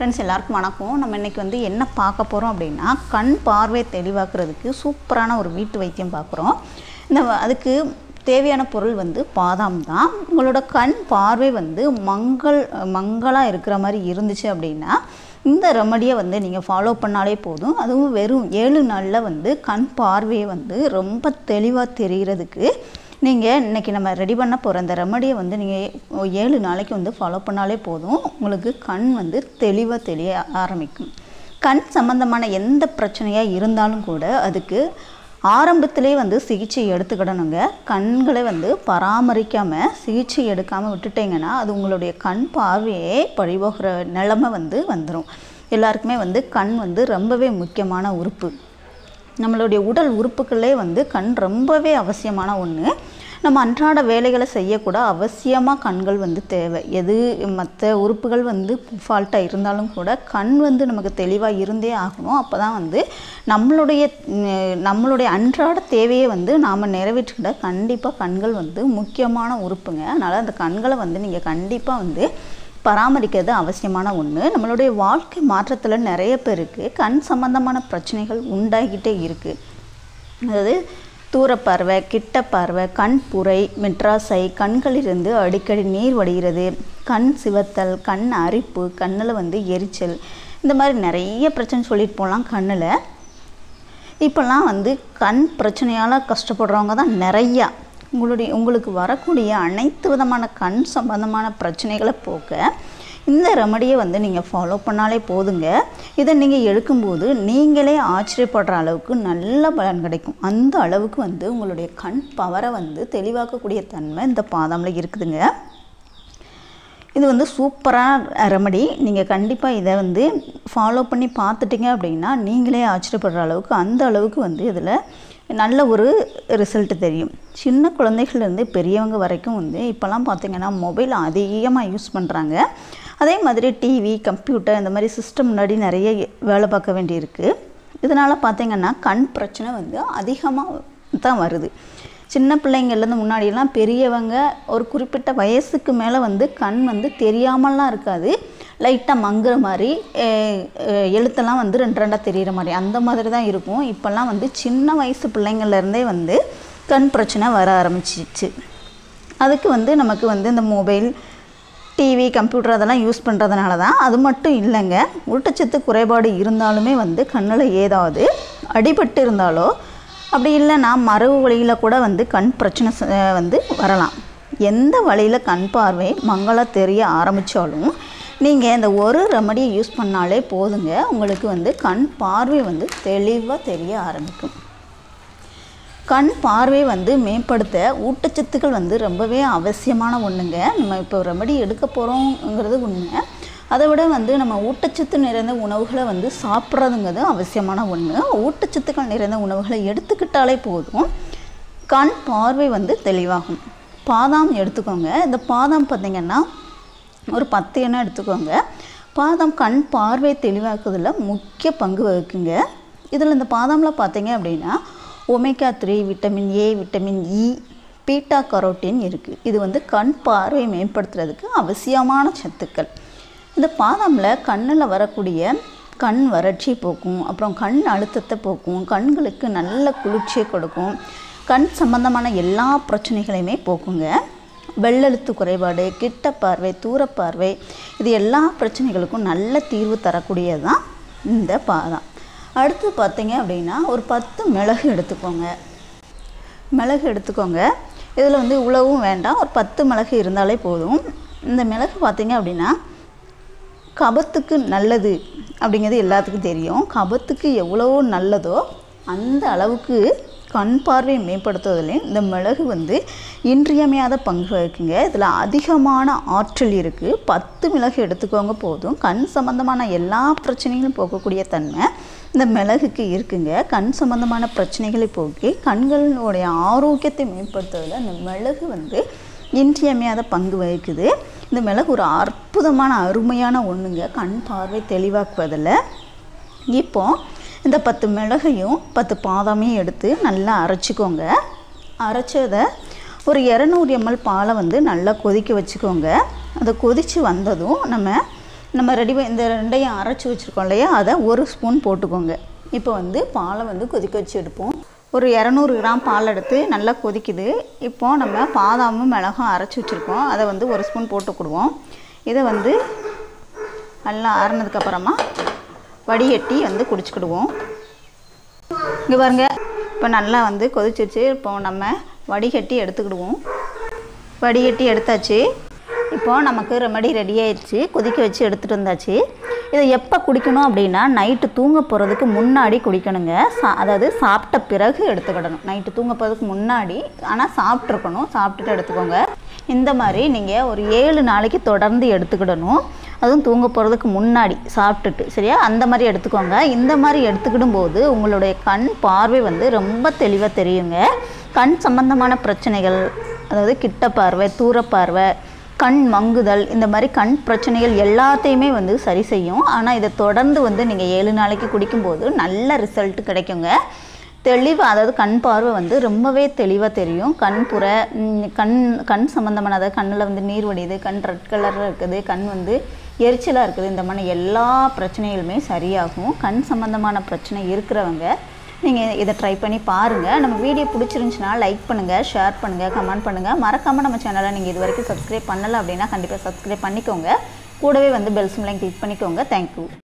friends எல்லாருக்கும் வணக்கம் நம்ம இன்றைக்கி வந்து என்ன பார்க்க போகிறோம் அப்படின்னா கண் பார்வை தெளிவாக்குறதுக்கு சூப்பரான ஒரு வீட்டு வைத்தியம் பார்க்குறோம் இந்த வ- அதுக்கு தேவையான பொருள் வந்து பாதாம் தான் உங்களோட கண் பார்வை வந்து மங்கள் மங்கலாக இருக்கிற மாதிரி இருந்துச்சு அப்படின்னா இந்த ரெமடியை வந்து நீங்கள் ஃபாலோ பண்ணாலே போதும் அதுவும் வெறும் ஏழு நாளில் வந்து கண் பார்வையை வந்து ரொம்ப தெளிவாக தெரிகிறதுக்கு நீங்கள் இன்றைக்கி நம்ம ரெடி பண்ண போகிற அந்த ரெமடியை வந்து நீங்கள் ஏழு நாளைக்கு வந்து ஃபாலோ பண்ணாலே போதும் உங்களுக்கு கண் வந்து தெளிவாக தெரிய ஆரம்பிக்கும் கண் சம்மந்தமான எந்த பிரச்சனையாக இருந்தாலும் கூட அதுக்கு ஆரம்பத்திலே வந்து சிகிச்சை எடுத்துக்கிடணுங்க கண்களை வந்து பராமரிக்காமல் சிகிச்சை எடுக்காமல் விட்டுட்டீங்கன்னா அது உங்களுடைய கண் பார்வையே பழிபோகிற நிலமை வந்து வந்துடும் எல்லாருக்குமே வந்து கண் வந்து ரொம்பவே முக்கியமான உறுப்பு நம்மளுடைய உடல் உறுப்புகளே வந்து கண் ரொம்பவே அவசியமான ஒன்று நம்ம அன்றாட வேலைகளை செய்யக்கூட அவசியமாக கண்கள் வந்து தேவை எது மற்ற உறுப்புகள் வந்து ஃபால்ட்டாக இருந்தாலும் கூட கண் வந்து நமக்கு தெளிவாக இருந்தே ஆகணும் அப்போ தான் வந்து நம்மளுடைய ம், நம்மளுடைய அன்றாட தேவையை வந்து நாம் நிறைவேற்றிக்கிட கண்டிப்பாக கண்கள் வந்து முக்கியமான உறுப்புங்க அதனால் அந்த கண்களை வந்து நீங்கள் கண்டிப்பாக வந்து பராமரிக்கிறது அவசியமான ஒன்று நம்மளுடைய வாழ்க்கை மாற்றத்தில் நிறைய பேருக்கு கண் சம்பந்தமான பிரச்சனைகள் உண்டாகிட்டே இருக்குது அதாவது தூரப்பார்வை கிட்ட பார்வை கண் புரை மெட்ராசை கண்களிலிருந்து அடிக்கடி நீர் வடிகிறது கண் சிவத்தல் கண் அரிப்பு கண்ணில் வந்து எரிச்சல் இந்த மாதிரி நிறைய பிரச்சனை சொல்லிட்டு போகலாம் கண்ணில் இப்போல்லாம் வந்து கண் பிரச்சனையால் கஷ்டப்படுறவங்க தான் நிறையா உங்களுடைய உங்களுக்கு வரக்கூடிய அனைத்து விதமான கண் சம்பந்தமான பிரச்சனைகளை போக்க இந்த ரெமடியை வந்து நீங்கள் ஃபாலோ பண்ணாலே போதுங்க இதை நீங்கள் எடுக்கும்போது நீங்களே ஆச்சரியப்படுற அளவுக்கு நல்ல பலன் கிடைக்கும் அந்த அளவுக்கு வந்து உங்களுடைய கண் பவரை வந்து தெளிவாக்கக்கூடிய தன்மை இந்த பாதாமில் இருக்குதுங்க இது வந்து சூப்பரான ரெமடி நீங்கள் கண்டிப்பாக இதை வந்து ஃபாலோ பண்ணி பார்த்துட்டீங்க அப்படின்னா நீங்களே ஆச்சரியப்படுற அளவுக்கு அந்த அளவுக்கு வந்து இதில் நல்ல ஒரு ரிசல்ட் தெரியும் சின்ன குழந்தைகள்லேருந்து பெரியவங்க வரைக்கும் வந்து இப்போல்லாம் பார்த்தீங்கன்னா மொபைல் அதிகமாக யூஸ் பண்ணுறாங்க அதே மாதிரி டிவி கம்ப்யூட்டர் இந்த மாதிரி சிஸ்டம் முன்னாடி நிறைய வேலை பார்க்க வேண்டியிருக்கு இதனால் பார்த்தீங்கன்னா கண் பிரச்சனை வந்து அதிகமாக தான் வருது சின்ன பிள்ளைங்கள்லேருந்து முன்னாடியெல்லாம் பெரியவங்க ஒரு குறிப்பிட்ட வயசுக்கு மேலே வந்து கண் வந்து தெரியாமலாம் இருக்காது லைட்டாக மங்குற மாதிரி அஹ், அஹ், எழுத்தெல்லாம் வந்து ரெண்டு ரெண்டாக தெரிகிற மாதிரி அந்த மாதிரி தான் இருக்கும் இப்போல்லாம் வந்து சின்ன வயசு பிள்ளைங்கள்லேருந்தே வந்து கண் பிரச்சனை வர ஆரம்பிச்சிச்சு அதுக்கு வந்து நமக்கு வந்து இந்த மொபைல் டிவி கம்ப்யூட்டர் அதெல்லாம் யூஸ் பண்ணுறதுனால தான் அது மட்டும் இல்லைங்க ஊட்டச்சத்து குறைபாடு இருந்தாலுமே வந்து கண்ணில் ஏதாவது அடிபட்டு இருந்தாலோ அப்படி இல்லைன்னா மரபு வழியில் கூட வந்து கண் பிரச்சனை ச- வந்து வரலாம் எந்த வழியில் கண் பார்வை மங்களாக தெரிய ஆரம்பித்தாலும் நீங்கள் இந்த ஒரு ரெமடியை யூஸ் பண்ணாலே போதுங்க உங்களுக்கு வந்து கண் பார்வை வந்து தெளிவாக தெரிய ஆரம்பிக்கும் கண் பார்வை வந்து மேம்படுத்த ஊட்டச்சத்துக்கள் வந்து ரொம்பவே அவசியமான ஒன்றுங்க நம்ம இப்போ ரெமடி எடுக்க போகிறோங்கிறது உண்மை அதை விட வந்து நம்ம ஊட்டச்சத்து நிறைந்த உணவுகளை வந்து சாப்பிட்றதுங்கிறது அவசியமான ஒன்று ஊட்டச்சத்துக்கள் நிறைந்த உணவுகளை எடுத்துக்கிட்டாலே போதும் கண் பார்வை வந்து தெளிவாகும் பாதாம் எடுத்துக்கோங்க இந்த பாதாம் பார்த்திங்கன்னா ஒரு பத்து எண்ணெய் எடுத்துக்கோங்க பாதாம் கண் பார்வை தெளிவாக்குறதுல முக்கிய பங்கு வகிக்குங்க இதில் இந்த பாதாமில் பார்த்தீங்க அப்படின்னா omega three vitamin A vitamin E beta carotene இருக்குது இது வந்து கண் பார்வை மேம்படுத்துறதுக்கு அவசியமான சத்துக்கள் இந்த பாதாமில் கண்ணில் வரக்கூடிய கண் வறட்சி போக்கும் அப்புறம் கண் அழுத்தத்தை போக்கும் கண்களுக்கு நல்ல குளிர்ச்சியை கொடுக்கும் கண் சம்பந்தமான எல்லா பிரச்சனைகளையுமே போக்குங்க வெள்ளெழுத்து குறைபாடு கிட்ட பார்வை தூரப்பார்வை இது எல்லா பிரச்சனைகளுக்கும் நல்ல தீர்வு தரக்கூடியது தான் இந்த பாதாம் அடுத்து பார்த்தீங்க அப்படின்னா ஒரு பத்து மிளகு எடுத்துக்கோங்க மிளகு எடுத்துக்கோங்க இதில் வந்து இவ்வளவும் வேண்டாம் ஒரு பத்து மிளகு இருந்தாலே போதும் இந்த மிளகு பார்த்தீங்க அப்படின்னா கபத்துக்கு நல்லது அப்படிங்கிறது எல்லாத்துக்கும் தெரியும் கபத்துக்கு எவ்வளவோ நல்லதோ அந்த அளவுக்கு கண் பார்வையை மேம்படுத்துவதிலையும் இந்த மிளகு வந்து இன்றியமையாத பங்கு வகிக்குங்க இதில் அதிகமான ஆற்றல் இருக்குது பத்து மிளகு எடுத்துக்கோங்க போதும் கண் சம்பந்தமான எல்லா பிரச்சனைகளும் போக்கக்கூடிய தன்மை இந்த மிளகுக்கு இருக்குங்க கண் சம்பந்தமான பிரச்சனைகளை போக்கி கண்களுடைய ஆரோக்கியத்தை மேம்படுத்துவதில் இந்த மிளகு வந்து இன்றியமையாத பங்கு வகிக்குது இந்த மிளகு ஒரு அற்புதமான அருமையான ஒன்றுங்க கண் பார்வை தெளிவாக்குவதில் இப்போ இந்த பத்து மிளகையும் பத்து பாதாமையும் எடுத்து நல்லா அரைச்சிக்கோங்க அரைச்சதை ஒரு இரநூறு எம்எல் பாலை வந்து நல்லா கொதிக்க வச்சுக்கோங்க அதை கொதித்து வந்ததும் நம்ம நம்ம ரெடி இந்த ரெண்டையும் அரைச்சி வச்சுருக்கோம் இல்லையா அதை ஒரு ஸ்பூன் போட்டுக்கோங்க இப்போ வந்து பாலை வந்து கொதிக்க வச்சு எடுப்போம் ஒரு இரநூறு கிராம் பால் எடுத்து நல்லா கொதிக்குது இப்போது நம்ம பாதாமும் மிளகும் அரைச்சி வச்சுருக்கோம் அதை வந்து ஒரு ஸ்பூன் போட்டுக்கிடுவோம் இதை வந்து நல்லா ஆறுனதுக்கப்புறமா வடிகட்டி வந்து குடிச்சுக்கிடுவோம் இங்கே பாருங்க இப்போ நல்லா வந்து கொதிச்சிருச்சு இப்போ நம்ம வடிகட்டி எடுத்துக்கிடுவோம் வடிகட்டி எடுத்தாச்சு இப்போ நமக்கு ரெமடி ரெடி ஆயிடுச்சு கொதிக்க வச்சு எடுத்துகிட்டு வந்தாச்சு இதை எப்போ குடிக்கணும் அப்படின்னா நைட்டு தூங்க போகிறதுக்கு முன்னாடி குடிக்கணுங்க சா அதாவது சாப்பிட்ட பிறகு எடுத்துக்கிடணும் நைட்டு தூங்க போகிறதுக்கு முன்னாடி ஆனால் சாப்பிட்ருக்கணும் சாப்பிட்டுட்டு எடுத்துக்கோங்க இந்த மாதிரி நீங்கள் ஒரு ஏழு நாளைக்கு தொடர்ந்து எடுத்துக்கிடணும் அதுவும் தூங்க போகிறதுக்கு முன்னாடி சாப்பிட்டுட்டு சரியா அந்த மாதிரி எடுத்துக்கோங்க இந்த மாதிரி எடுத்துக்கிடும் போது உங்களுடைய கண் பார்வை வந்து ரொம்ப தெளிவாக தெரியுங்க கண் சம்பந்தமான பிரச்சனைகள் அதாவது கிட்ட பார்வை தூர பார்வை கண் மங்குதல் இந்த மாதிரி கண் பிரச்சனைகள் எல்லாத்தையுமே வந்து சரி செய்யும் ஆனால் இதை தொடர்ந்து வந்து நீங்கள் ஏழு நாளைக்கு குடிக்கும்போது நல்ல ரிசல்ட் கிடைக்குங்க தெளிவாக அதாவது கண் பார்வை வந்து ரொம்பவே தெளிவாக தெரியும் கண் புற ம், கண் கண் சம்மந்தமான அதாவது கண்ணில் வந்து நீர் வடியுது கண் ரெட் கலரில் இருக்குது கண் வந்து எரிச்சலாக இருக்குது இந்த மாதிரி எல்லா பிரச்சனைகளுமே சரியாகும் கண் சம்மந்தமான பிரச்சனை இருக்கிறவங்க நீங்கள் இதை ட்ரை பண்ணி பாருங்கள் நம்ம வீடியோ பிடிச்சிருந்துச்சுன்னா லைக் பண்ணுங்கள் ஷேர் பண்ணுங்கள் கமெண்ட் பண்ணுங்கள் மறக்காமல் நம்ம சேனலை நீங்கள் இது வரைக்கும் சப்ஸ்கிரைப் பண்ணலை அப்படின்னா கண்டிப்பாக சப்ஸ்கிரைப் பண்ணிக்கோங்க கூடவே வந்து பெல் சிம்லையும் கிளிக் பண்ணிக்கோங்க தேங்க்யூ